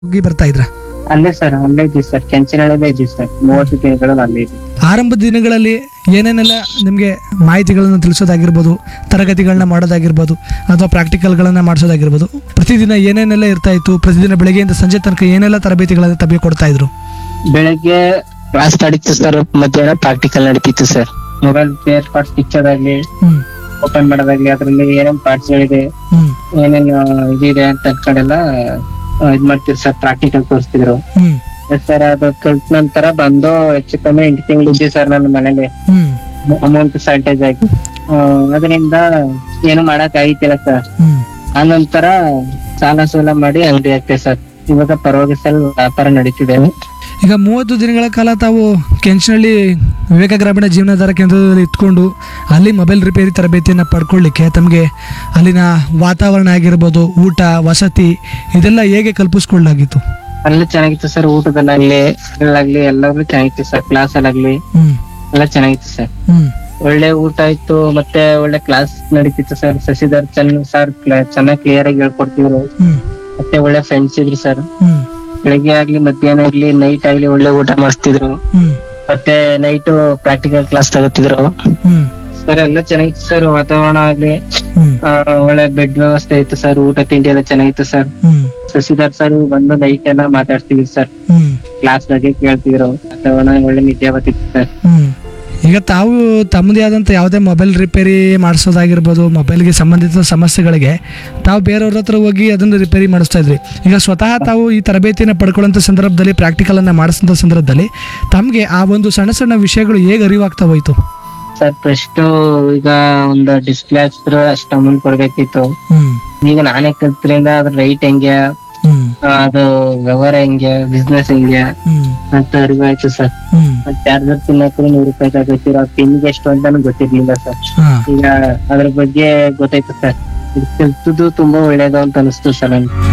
ಹೋಗಿ ಬರ್ತಾ ಇದ್ರ ಅಲ್ಲೇ ಸರ್ ಅಲ್ಲೇ ಇದ್ದೀವಿ ಸರ್ ಕೆಂಚನಹಳ್ಳಿಲೇ ಇದ್ದೀವಿ ಸರ್ ಮೂವತ್ತು ದಿನಗಳಲ್ಲಿ ಅಲ್ಲೇ ಇದ್ದೀವಿ ಆರಂಭದ ದಿನಗಳಲ್ಲಿ ಏನೇನೆಲ್ಲ ನಿಮಗೆ ಮಾಹಿತಿಗಳನ್ನು ತಿಳಿಸೋದಾಗಿರ್ಬೋದು ತರಗತಿಗಳನ್ನ ಮಾಡೋದಾಗಿರ್ಬೋದು ಅಥವಾ ಪ್ರಾಕ್ಟಿಕಲ್ಗಳನ್ನ ಮಾಡಿಸೋದಾಗಿರ್ಬೋದು ಪ್ರತಿದಿನ ಏನೇನೆಲ್ಲ ಇರ್ತಾ ಇತ್ತು ಪ್ರತಿದಿನ ಬೆಳಗ್ಗೆಯಿಂದ ಸಂಜೆ ತನಕ ಏನೆಲ್ಲ ತರಬೇತಿಗಳನ್ನ ತಮಗೆ ಕೊಡ್ತಾ ಇದ್ರು ಬೆಳಗ್ಗೆ ಕ್ಲಾಸ್ ನಡೀತು ಸರ್ ಮಧ್ಯಾಹ್ನ ಪ್ರಾಕ್ಟಿಕಲ್ ನಡೀತಿತ್ತು sir mobile pair parts picture hmm open ಮಾಡೋದಾಗ್ಲಿ ಅದ್ರಲ್ಲಿ ಏನೇನ್ ಪಾರ್ಟ್ಸ್ ಗಳಿದೆ ಹ್ಮ್ ಏನೇನು ಇದಿದೆ ಅಂತ ಅನ್ಕೊಂಡೆಲ್ಲ ಆ, ಇದ್ ಮಾಡ್ತಿದ್ರು ಸರ್ ಪ್ರಾಕ್ಟಿಕಲ್ ತೋರಿಸ್ತಿದ್ರು ಹ್ಮ್ ಸರ್ ಅದು ಕಲ್ತ ನಂತರ ಬಂದು ಹೆಚ್ಚು ಕಮ್ಮಿ ಎಂಟು ತಿಂಗಳು ಇದ್ದೆ ಸರ್ ನನ್ನ ಮನೇಲಿ ಹ್ಮ್ ಅಮೌಂಟ್ ಶಾರ್ಟೇಜ್ ಆಗಿ ಆ, ಅದರಿಂದ ಏನು ಮಾಡಕ್ ಆಗಿತ್ತಿಲ್ಲ ಸರ್ ಹ್ಮ್ ಆ ನಂತರ ಸಾಲ ಸೂಲ ಮಾಡಿ ಅಂಗಡಿ ಹಾಕ್ತೆ ಸರ್ ಇವಾಗ ಪರವಾಗಿ ಸರ್ ವ್ಯಾಪಾರ ನಡೀತಿದೆ ಈಗ ಮೂವತ್ತು ದಿನಗಳ ಕಾಲ ತಾವು ಕೆಂಚನಹಳ್ಳಿ ವಿವೇಕ ಗ್ರಾಮೀಣ ಜೀವನಾಧಾರ ಕೇಂದ್ರದಲ್ಲಿ ಇಟ್ಕೊಂಡು ಅಲ್ಲಿ ಮೊಬೈಲ್ ರಿಪೇರಿ ತರಬೇತಿಯನ್ನು ಪಡ್ಕೊಳ್ಳಿಕ್ಕೆ ತಮಗೆ ಅಲ್ಲಿನ ವಾತಾವರಣ ಆಗಿರ್ಬೋದು ಊಟ ವಸತಿ ಇದೆಲ್ಲ ಹೇಗೆ ಕಲ್ಪಿಸ್ಕೊಳ್ಳಾಗಿತ್ತು ಎಲ್ಲ ಚೆನ್ನಾಗಿತ್ತು ಸರ್ ಊಟದಲ್ಲಾಗ್ಲಿ ಅದ್ರಲ್ಲಾಗ್ಲಿ ಎಲ್ಲಾಗ್ಲೂ ಚೆನ್ನಾಗಿತ್ತು ಸರ್ ಕ್ಲಾಸ್ ಅಲ್ಲಾಗ್ಲಿ ಹ್ಮ್ ಎಲ್ಲ ಚೆನ್ನಾಗಿತ್ತು ಸರ್ ಹ್ಮ್ ಒಳ್ಳೆ ಊಟ ಇತ್ತು ಮತ್ತೆ ಒಳ್ಳೆ ಕ್ಲಾಸ್ ನಡೀತಿತ್ತು ಸರ್ ಶಶಿಧರ್ ಚಂದ್ ಸರ್ ಚೆನ್ನಾಗಿ ಕ್ಲಿಯರ್ ಆಗಿ ಹೇಳ್ಕೊಡ್ತಿದ್ರು ಹ್ಮ್ ಮತ್ತೆ ಒಳ್ಳೆ ಫ್ರೆಂಡ್ಸ್ ಇದ್ರು ಸರ್ ಹ್ಮ್ ಬೆಳಿಗ್ಗೆ ಆಗ್ಲಿ ಮಧ್ಯಾಹ್ನ ಆಗ್ಲಿ ನೈಟ್ ಆಗ್ಲಿ ಒಳ್ಳೆ ಊಟ ಮಾಡಿಸ್ತಿದ್ರು ಹ್ಮ್ ಮತ್ತೆ ನೈಟ್ ಪ್ರಾಕ್ಟಿಕಲ್ ಕ್ಲಾಸ್ ತಗೋತಿದ್ರು ಹ್ಮ್ ಸರ್ ಎಲ್ಲ ಚೆನ್ನಾಗಿತ್ತು ಸರ್ ವಾತಾವರಣ ಆಗ್ಲಿ ಹ್ಮ್ ಆ, ಒಳ್ಳೆ ಬೆಡ್ ವ್ಯವಸ್ಥೆ ಇತ್ತು ಸರ್ ಊಟ ತಿಂಡಿ ಎಲ್ಲ ಚೆನ್ನಾಗಿತ್ತು ಸರ್ ಹ್ಮ್ ಶಶಿಧರ್ ಸರ್ ಬಂದು ನೈಟ್ ಎಲ್ಲ ಮಾತಾಡ್ತಿದ್ರು ಸರ್ ಹ್ಮ್ ಕ್ಲಾಸ್ ಬಗ್ಗೆ ಕೇಳ್ತಿದ್ರು ವಾತಾವರಣ ಒಳ್ಳೆ ನಿದ್ದೆ ಬರ್ತಿತ್ತು ಸರ್ ಹ್ಮ್ ಈಗ ತಾವು ತಮ್ಮದೇ ಆದಂಥ ಯಾವುದೇ ಮೊಬೈಲ್ ರಿಪೇರಿ ಮಾಡಿಸೋದಾಗಿರ್ಬೋದು ಮೊಬೈಲ್ಗೆ ಸಂಬಂಧಿತ ಸಮಸ್ಯೆಗಳಿಗೆ ತಾವು ಬೇರೆಯವ್ರ ಹತ್ರ ಹೋಗಿ ಅದನ್ನು ರಿಪೇರಿ ಮಾಡಿಸ್ತಾ ಇದ್ರಿ ಈಗ ಸ್ವತಃ ತಾವು ಈ ತರಬೇತಿನ ಪಡ್ಕೊಳ್ಳೋಂಥ ಸಂದರ್ಭದಲ್ಲಿ ಪ್ರಾಕ್ಟಿಕಲನ್ನು ಮಾಡಿಸೋಂಥ ಸಂದರ್ಭದಲ್ಲಿ ತಮಗೆ ಆ ಒಂದು ಸಣ್ಣ ಸಣ್ಣ ವಿಷಯಗಳು ಹೇಗೆ ಅರಿವಾಗ್ತಾ ಹೋಯ್ತು ಸರ್ ಫಸ್ಟ್ ಈಗ ಒಂದು ಡಿಸ್ಪ್ಲೇ ಹಚ್ಚಿದ್ರು ಅಷ್ಟು ಅಮೌಂಟ್ ಕೊಡ್ಬೇಕಿತ್ತು ಹ್ಮ್ ಈಗ ನಾನೇ ಕಲ್ತ್ರಿಂದ ಅದ್ರ ರೈಟ್ ಹೆಂಗೆ ಹ್ಮ್ ಆ, ಅದು ವ್ಯವಹಾರ ಹೆಂಗೆ ಬಿಸ್ನೆಸ್ ಹೆಂಗೆ ಹ್ಮ್ ಅಂತ ಅರಿವಾಯ್ತು ಸರ್ ಹ್ಮ್ ಚಾರ್ಜರ್ ತಿನ್ನಕ್ಕೂ ನೂರು ರೂಪಾಯಿ ತಗೋತೀರ ಆ ಪಿನ್ಗೆ ಎಷ್ಟು ಅಂತಾನು ಗೊತ್ತಿರ್ಲಿಲ್ಲ ಸರ್ ಹಾಂ ಈಗ ಅದ್ರ ಬಗ್ಗೆ ಗೊತ್ತಾಯ್ತು ಸರ್ ಇದು ಕಲ್ತದ್ದು ತುಂಬಾ ಒಳ್ಳೇದು ಅಂತ ಅನಿಸ್ತು ಸರ್ ನನ್ಗೆ